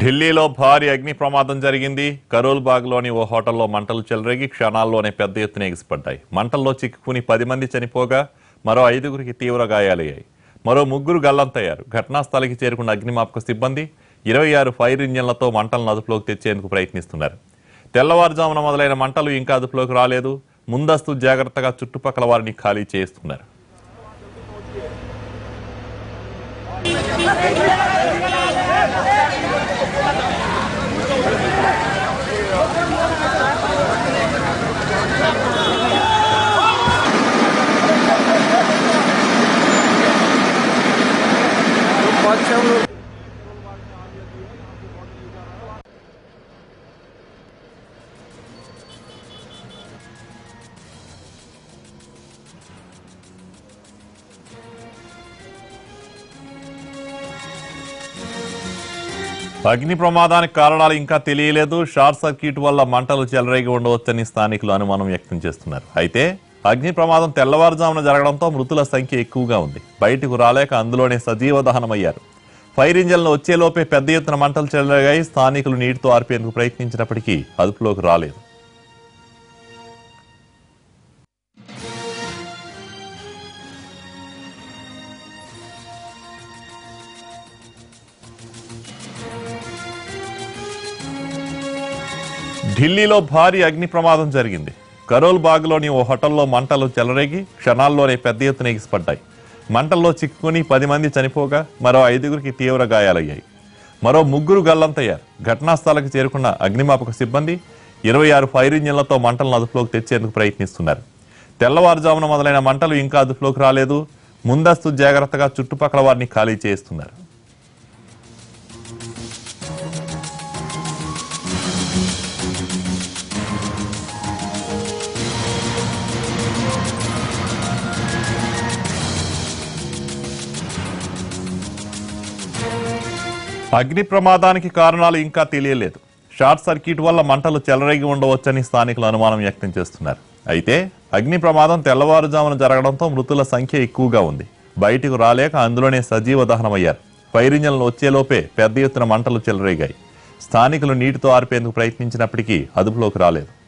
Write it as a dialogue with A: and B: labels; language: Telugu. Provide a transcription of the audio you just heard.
A: ఢిల్లీలో భారీ అగ్ని ప్రమాదం జరిగింది కరోల్ బాగ్లోని ఓ హోటల్లో మంటలు చెలరేగి క్షణాల్లోనే పెద్ద ఎత్తున ఎగిసిపడ్డాయి మంటల్లో చిక్కుకుని పది మంది చనిపోగా మరో ఐదుగురికి తీవ్ర గాయాలయ్యాయి మరో ముగ్గురు గల్లంతయ్యారు ఘటనా స్థలికి చేరుకున్న అగ్నిమాపక సిబ్బంది ఇరవై ఆరు ఫైర్ ఇంజన్లతో మంటలను అదుపులోకి తెచ్చేందుకు ప్రయత్నిస్తున్నారు తెల్లవారుజామున మొదలైన మంటలు ఇంకా అదుపులోకి రాలేదు ముందస్తు జాగ్రత్తగా చుట్టుపక్కల వారిని ఖాళీ చేస్తున్నారు
B: पाँच छः हम लोग
A: అగ్ని ప్రమాదానికి కారణాలు ఇంకా తెలియలేదు షార్ట్ సర్క్యూట్ వల్ల మంటలు చెలరేగి ఉండవచ్చని స్థానికులు అనుమానం వ్యక్తం చేస్తున్నారు అయితే అగ్ని ప్రమాదం తెల్లవారుజామున జరగడంతో మృతుల సంఖ్య ఎక్కువగా ఉంది బయటకు రాలేక అందులోనే సజీవ దహనమయ్యారు ఫైర్ ఇంజన్లు వచ్చేలోపే పెద్ద ఎత్తున మంటలు చెలరేగాయి స్థానికులు నీటితో ఆర్పేందుకు ప్రయత్నించినప్పటికీ అదుపులోకి రాలేదు ఢిల్లీలో భారీ అగ్ని ప్రమాదం జరిగింది కరోల్ బాగ్లోని ఓ హోటల్లో మంటలు చెలరేగి క్షణాల్లోనే పెద్ద ఎత్తున ఎగిసిపడ్డాయి మంటల్లో చిక్కుకుని పది మంది చనిపోగా మరో ఐదుగురికి తీవ్ర గాయాలయ్యాయి మరో ముగ్గురు గల్లంతయ్యారు ఘటనా స్థలానికి చేరుకున్న అగ్నిమాపక సిబ్బంది ఇరవై ఆరు ఫైర్ ఇంజన్లతో మంటలను అదుపులోకి తెచ్చేందుకు ప్రయత్నిస్తున్నారు తెల్లవారుజామున మొదలైన మంటలు ఇంకా అదుపులోకి రాలేదు ముందస్తు జాగ్రత్తగా చుట్టుపక్కల వారిని ఖాళీ చేస్తున్నారు అగ్ని ప్రమాదానికి కారణాలు ఇంకా తెలియలేదు షార్ట్ సర్క్యూట్ వల్ల మంటలు చెలరేగి ఉండవచ్చని స్థానికులు అనుమానం వ్యక్తం చేస్తున్నారు అయితే అగ్ని ప్రమాదం తెల్లవారుజామున జరగడంతో మృతుల సంఖ్య ఎక్కువగా ఉంది బయటకు రాలేక అందులోనే సజీవ దహనమయ్యారు ఫైర్ ఇంజన్లు వచ్చేలోపే పెద్ద ఎత్తున మంటలు చెలరేగాయి స్థానికులు నీటితో ఆర్పేందుకు ప్రయత్నించినప్పటికీ అదుపులోకి రాలేదు